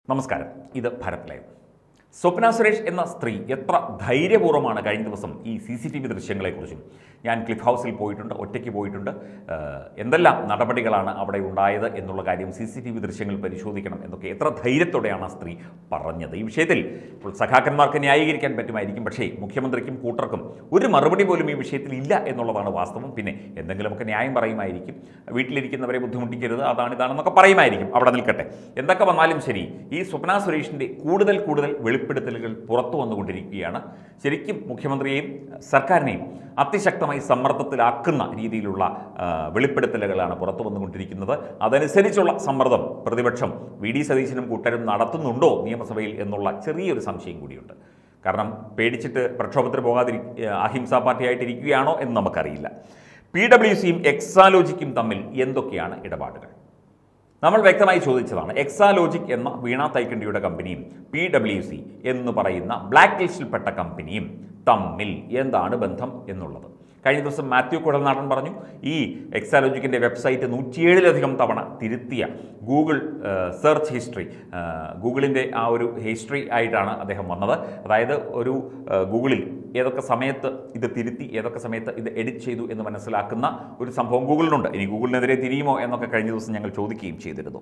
നമസ്കാരം ഇത് ഭരത് ലൈവ് സ്വപ്ന സുരേഷ് എന്ന സ്ത്രീ എത്ര ധൈര്യപൂർവ്വമാണ് കഴിഞ്ഞ ദിവസം ഈ സി സി ടി വി ദൃശ്യങ്ങളെക്കുറിച്ചും ഞാൻ ക്ലിഫ് ഹൗസിൽ പോയിട്ടുണ്ട് ഒറ്റയ്ക്ക് പോയിട്ടുണ്ട് ഏഹ്, എന്തെല്ലാം നടപടികളാണ് അവിടെ ഉണ്ടായത് എന്നുള്ള കാര്യം സി സി ടി വി ദൃശ്യങ്ങൾ പരിശോധിക്കണം എന്നൊക്കെ എത്ര ധൈര്യത്തോടെയാണ് ആ സ്ത്രീ പറഞ്ഞത് ഈ വിഷയത്തിൽ ഇപ്പോൾ സഖാക്കന്മാർക്ക് ന്യായീകരിക്കാൻ പറ്റുമായിരിക്കും പക്ഷേ മുഖ്യമന്ത്രിക്കും കൂട്ടർക്കും ഒരു മറുപടി പോലും ഈ വിഷയത്തിൽ ഇല്ല എന്നുള്ളതാണ് വാസ്തവം പിന്നെ എന്തെങ്കിലുമൊക്കെ ന്യായം പറയുമായിരിക്കും വീട്ടിലിരിക്കുന്നവരെ ബുദ്ധിമുട്ടിക്കരുത് അതാണ് ഇതാണെന്നൊക്കെ പറയുമായിരിക്കും അവിടെ നിൽക്കട്ടെ എന്തൊക്കെ വന്നാലും ശരി ഈ സ്വപ്ന സുരേഷിൻ്റെ കൂടുതൽ കൂടുതൽ വെളിപ്പെടുത്തലുകൾ പുറത്തു വന്നുകൊണ്ടിരിക്കുകയാണ് ശരിക്കും മുഖ്യമന്ത്രിയെയും സർക്കാരിനെയും അതിശക്തമായി സമ്മർദ്ദത്തിലാക്കുന്ന രീതിയിലുള്ള ആ, വെളിപ്പെടുത്തലുകളാണ് പുറത്തു വന്നുകൊണ്ടിരിക്കുന്നത് അതനുസരിച്ചുള്ള സമ്മർദ്ദം പ്രതിപക്ഷം വി ഡി സതീശനും കൂട്ടരും നടത്തുന്നുണ്ടോ നിയമസഭയിൽ എന്നുള്ള ചെറിയൊരു സംശയം കൂടിയുണ്ട് കാരണം പേടിച്ചിട്ട് പ്രക്ഷോഭത്തിന് പോകാതിരി അഹിംസാ പാർട്ടിയായിട്ടിരിക്കുകയാണോ എന്ന് നമുക്കറിയില്ല പി ഡബ്ല്യു സിയും എക്സാലോജിക്കും തമ്മിൽ എന്തൊക്കെയാണ് ഇടപാടുകൾ നമ്മൾ വ്യക്തമായി ചോദിച്ചതാണ് എക്സാലോജിക് എന്ന വീണ തൈക്കണ്ടിയുടെ കമ്പനിയും പി ഡബ്ല്യു സി എന്ന് പറയുന്ന ബ്ലാക്ക് ലിസ്റ്റിൽപ്പെട്ട കമ്പനിയും തമ്മിൽ എന്താണ് ബന്ധം എന്നുള്ളത് കഴിഞ്ഞ ദിവസം മാത്യു കുഴൽനാടൻ പറഞ്ഞു ഈ എക്സാലോജിക്കിൻ്റെ വെബ്സൈറ്റ് നൂറ്റിയേഴിലധികം തവണ തിരുത്തിയ ഗൂഗിൾ സെർച്ച് ഹിസ്റ്ററി ഗൂഗിളിൻ്റെ ആ ഒരു ഹിസ്റ്ററി ആയിട്ടാണ് അദ്ദേഹം വന്നത് അതായത് ഒരു ആ, ഗൂഗിളിൽ ഏതൊക്കെ സമയത്ത് ഇത് തിരുത്തി ഏതൊക്കെ സമയത്ത് ഇത് എഡിറ്റ് ചെയ്തു എന്ന് മനസ്സിലാക്കുന്ന ഒരു സംഭവം ഗൂഗിളിനുണ്ട് ഇനി ഗൂഗിളിനെതിരെ തിരിയുമോ എന്നൊക്കെ കഴിഞ്ഞ ദിവസം ഞങ്ങൾ ചോദിക്കുകയും ചെയ്തിരുന്നു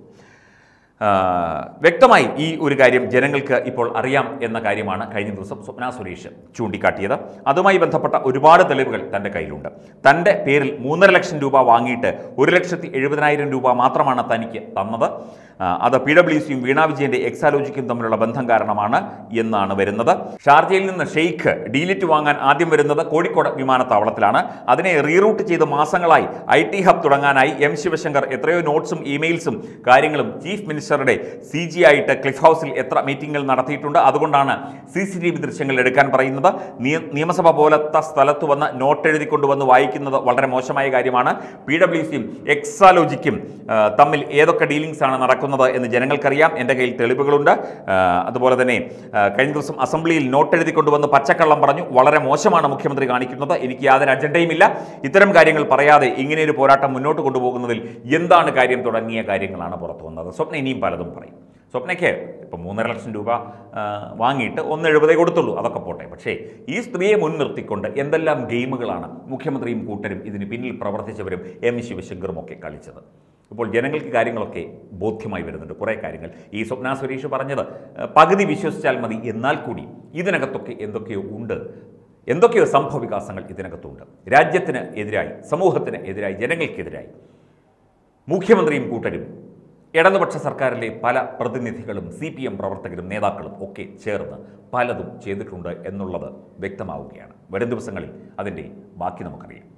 ആ, വ്യക്തമായി ഈ ഒരു കാര്യം ജനങ്ങൾക്ക് ഇപ്പോൾ അറിയാം എന്ന കാര്യമാണ് കഴിഞ്ഞ ദിവസം സ്വപ്ന സുരേഷ് ചൂണ്ടിക്കാട്ടിയത് അതുമായി ബന്ധപ്പെട്ട ഒരുപാട് തെളിവുകൾ തൻ്റെ കയ്യിലുണ്ട് തൻ്റെ പേരിൽ മൂന്നര ലക്ഷം രൂപ വാങ്ങിയിട്ട് ഒരു ലക്ഷത്തി എഴുപതിനായിരം രൂപ മാത്രമാണ് തനിക്ക് തന്നത് ആ, അത് പി ഡബ്ല്യു സിയും വീണ വിജയന്റെ എക്സാലോജിക്കും തമ്മിലുള്ള ബന്ധം കാരണമാണ് എന്നാണ് വരുന്നത് ഷാർജയിൽ നിന്ന് ഷെയ്ഖ് ഡീലിറ്റ് വാങ്ങാൻ ആദ്യം വരുന്നത് കോഴിക്കോട് വിമാനത്താവളത്തിലാണ് അതിനെ റീറൂട്ട് ചെയ്ത് മാസങ്ങളായി ഐ ടി ഹബ് തുടങ്ങാനായി എം ശിവശങ്കർ എത്രയോ നോട്ട്സും ഇമെയിൽസും കാര്യങ്ങളും ചീഫ് മിനിസ്റ്ററുടെ സി ജി ആയിട്ട് ക്ലിഫ് ഹൗസിൽ എത്ര മീറ്റിംഗുകൾ നടത്തിയിട്ടുണ്ട് അതുകൊണ്ടാണ് സി സി ടി വി ദൃശ്യങ്ങൾ എടുക്കാൻ പറയുന്നത് നിയ- നിയമസഭ പോലത്തെ സ്ഥലത്ത് വന്ന് നോട്ട് എഴുതിക്കൊണ്ടുവന്ന് വായിക്കുന്നത് വളരെ മോശമായ കാര്യമാണ് പി ഡബ്ല്യു സിയും എക്സാലോജിക്കും ആ, തമ്മിൽ ഏതൊക്കെ ഡീലിങ്സ് ആണ് നടക്കുന്നത് എന്ന് ജനങ്ങൾക്കറിയാം എൻ്റെ കയ്യിൽ തെളിവുകളുണ്ട് ആ, അതുപോലെ തന്നെ ആ, കഴിഞ്ഞ ദിവസം അസംബ്ലിയിൽ നോട്ട് എഴുതിക്കൊണ്ടുവന്ന് പച്ചക്കള്ളം പറഞ്ഞു വളരെ മോശമാണ് മുഖ്യമന്ത്രി കാണിക്കുന്നത് എനിക്ക് യാതൊരു അജണ്ടയും ഇല്ല ഇത്തരം കാര്യങ്ങൾ പറയാതെ ഇങ്ങനെ ഒരു പോരാട്ടം മുന്നോട്ട് കൊണ്ടുപോകുന്നതിൽ എന്താണ് കാര്യം തുടങ്ങിയ കാര്യങ്ങളാണ് പുറത്തു വന്നത് സ്വപ്ന ഇനിയും പലതും പറയും സ്വപ്നയ്ക്ക് ഇപ്പം മൂന്നര ലക്ഷം രൂപ ആ, വാങ്ങിയിട്ട് ഒന്ന് എഴുപതേ കൊടുത്തുള്ളൂ അതൊക്കെ പോട്ടെ പക്ഷേ ഈ സ്ത്രീയെ മുൻനിർത്തിക്കൊണ്ട് എന്തെല്ലാം ഗെയിമുകളാണ് മുഖ്യമന്ത്രിയും കൂട്ടരും ഇതിന് പിന്നിൽ പ്രവർത്തിച്ചവരും എം ശിവശങ്കറും ഒക്കെ കളിച്ചത് ഇപ്പോൾ ജനങ്ങൾക്ക് കാര്യങ്ങളൊക്കെ ബോധ്യമായി വരുന്നുണ്ട് കുറേ കാര്യങ്ങൾ ഈ സ്വപ്ന സുരേഷ് പറഞ്ഞത് ആ, പകുതി വിശ്വസിച്ചാൽ മതി എന്നാൽ കൂടി ഇതിനകത്തൊക്കെ എന്തൊക്കെയോ ഉണ്ട് എന്തൊക്കെയോ സംഭവ വികാസങ്ങൾ ഇതിനകത്തുണ്ട് രാജ്യത്തിന് എതിരായി സമൂഹത്തിന് എതിരായി ജനങ്ങൾക്കെതിരായി മുഖ്യമന്ത്രിയും കൂട്ടരും ഇടതുപക്ഷ സർക്കാരിലെ പല പ്രതിനിധികളും സി പി എം പ്രവർത്തകരും നേതാക്കളും ഒക്കെ ചേർന്ന് പലതും ചെയ്തിട്ടുണ്ട് എന്നുള്ളത് വ്യക്തമാവുകയാണ് വരും ദിവസങ്ങളിൽ അതിൻ്റെ ബാക്കി നമുക്കറിയാം